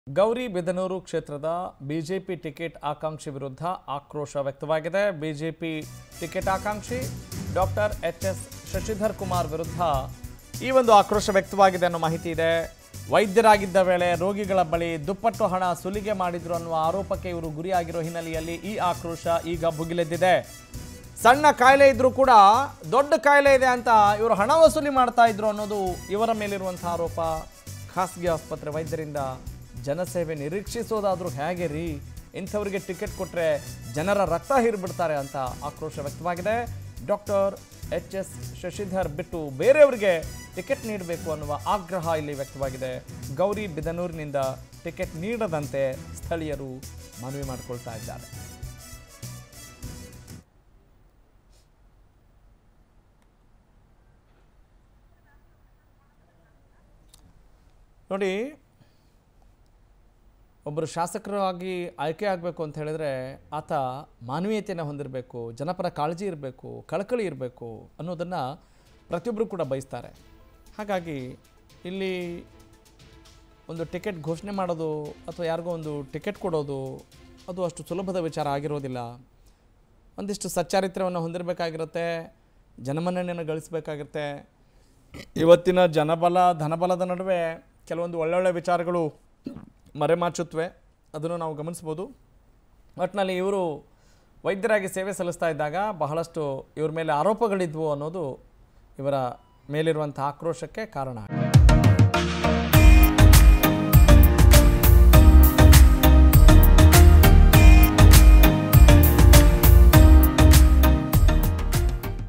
ಗೌರಿಬಿದನೂರು ಕ್ಷೇತ್ರದ BJP ticket ಆಕಾಂಕ್ಷಿ ವಿರುದ್ಧ ಆಕ್ರೋಶ ವ್ಯಕ್ತವಾಗಿದೆ ಬಿಜೆಪಿ ಟಿಕೆಟ್ ಆಕಾಂಕ್ಷಿ doctor H S Shashidhar Kumar ವಿರುದ್ಧ ಈ ಒಂದು ಆಕ್ರೋಶ ವ್ಯಕ್ತವಾಗಿದೆ ಅನ್ನೋ ಮಾಹಿತಿ ಇದೆ ವೈದ್ಯರಾಗಿದ್ದ ವೇಳೆ ರೋಗಿಗಳ ಬಳಿ ದುಪ್ಪಟ್ಟು ಹಣ ಸುಲಿಗೆ ಮಾಡಿದ್ರು ಅನ್ನುವ ಆರೋಪಕ್ಕೆ ಇವರು ಗುರಿಯಾಗಿರೋ ಹಿನ್ನೆಲೆಯಲ್ಲಿ ಈ ಆಕ್ರೋಶ ಈಗ ಭುಗಿಲೆದ್ದಿದೆ ಸಣ್ಣ ಕಾಯಿಲೆ ಇದ್ರೂ ಕೂಡ ದೊಡ್ಡ ಕಾಯಿಲೆ ಇದೆ ಅಂತ ಇವರು ಹಣ ವಸೂಲಿ ಮಾಡ್ತಾ ಇದ್ರು ಅನ್ನೋದು ಇವರ ಮೇಲಿರುವಂಥ ಆರೋಪ ಖಾಸಗಿ ಆಸ್ಪತ್ರೆ ವೈದ್ಯರಿಂದ ಜನಸೇವೆ ನಿರೀಕ್ಷಿಸೋದಾದ್ರೂ ಹೇಗೆ ರೀ ಇಂಥವರಿಗೆ ಟಿಕೆಟ್ ಕೊಟ್ಟರೆ ಜನರ ರಕ್ತ ಹೀರ್ಬಿಡ್ತಾರೆ ಅಂತ ಆಕ್ರೋಶ ವ್ಯಕ್ತವಾಗಿದೆ ಡಾಕ್ಟರ್ ಎಚ್ ಎಸ್ ಶಶಿಧರ್ ಬಿಟ್ಟು ಬೇರೆಯವರಿಗೆ ಟಿಕೆಟ್ ನೀಡಬೇಕು ಅನ್ನುವ ಆಗ್ರಹ ಇಲ್ಲಿ ವ್ಯಕ್ತವಾಗಿದೆ ಗೌರಿ ಬಿದನೂರಿನಿಂದ ಟಿಕೆಟ್ ನೀಡದಂತೆ ಸ್ಥಳೀಯರು ಮನವಿ ಮಾಡಿಕೊಳ್ತಾ ಇದ್ದಾರೆ ನೋಡಿ ಒಬ್ಬರು ಶಾಸಕರಾಗಿ ಆಯ್ಕೆ ಆಗಬೇಕು ಅಂತ ಹೇಳಿದ್ರೆ ಆತ ಮಾನವೀಯತೆಯನ್ನು ಹೊಂದಿರಬೇಕು ಜನಪರ ಕಾಳಜಿ ಇರಬೇಕು ಕಳಕಳಿ ಇರಬೇಕು ಅನ್ನೋದನ್ನು ಪ್ರತಿಯೊಬ್ಬರು ಕೂಡ ಬಯಸ್ತಾರೆ ಹಾಗಾಗಿ ಇಲ್ಲಿ ಒಂದು ಟಿಕೆಟ್ ಘೋಷಣೆ ಮಾಡೋದು ಅಥವಾ ಯಾರಿಗೋ ಒಂದು ಟಿಕೆಟ್ ಕೊಡೋದು ಅದು ಅಷ್ಟು ಸುಲಭದ ವಿಚಾರ ಆಗಿರೋದಿಲ್ಲ ಒಂದಿಷ್ಟು ಸಚ್ಚಾರಿತ್ರ್ಯವನ್ನು ಹೊಂದಿರಬೇಕಾಗಿರುತ್ತೆ ಜನಮನ್ನಣೆಯನ್ನು ಗಳಿಸಬೇಕಾಗಿರುತ್ತೆ ಇವತ್ತಿನ ಜನಬಲ ಧನಬಲದ ನಡುವೆ ಕೆಲವೊಂದು ಒಳ್ಳೊಳ್ಳೆ ವಿಚಾರಗಳು ಮರೆಮಾಚುತ್ತವೆ ಅದನ್ನು ನಾವು ಗಮನಿಸ್ಬೋದು ಒಟ್ಟಿನಲ್ಲಿ ಇವರು ವೈದ್ಯರಾಗಿ ಸೇವೆ ಸಲ್ಲಿಸ್ತಾ ಇದ್ದಾಗ ಬಹಳಷ್ಟು ಇವ್ರ ಮೇಲೆ ಆರೋಪಗಳಿದ್ವು ಅನ್ನೋದು ಇವರ ಮೇಲಿರುವಂಥ ಆಕ್ರೋಶಕ್ಕೆ ಕಾರಣ ಆಗಿದೆ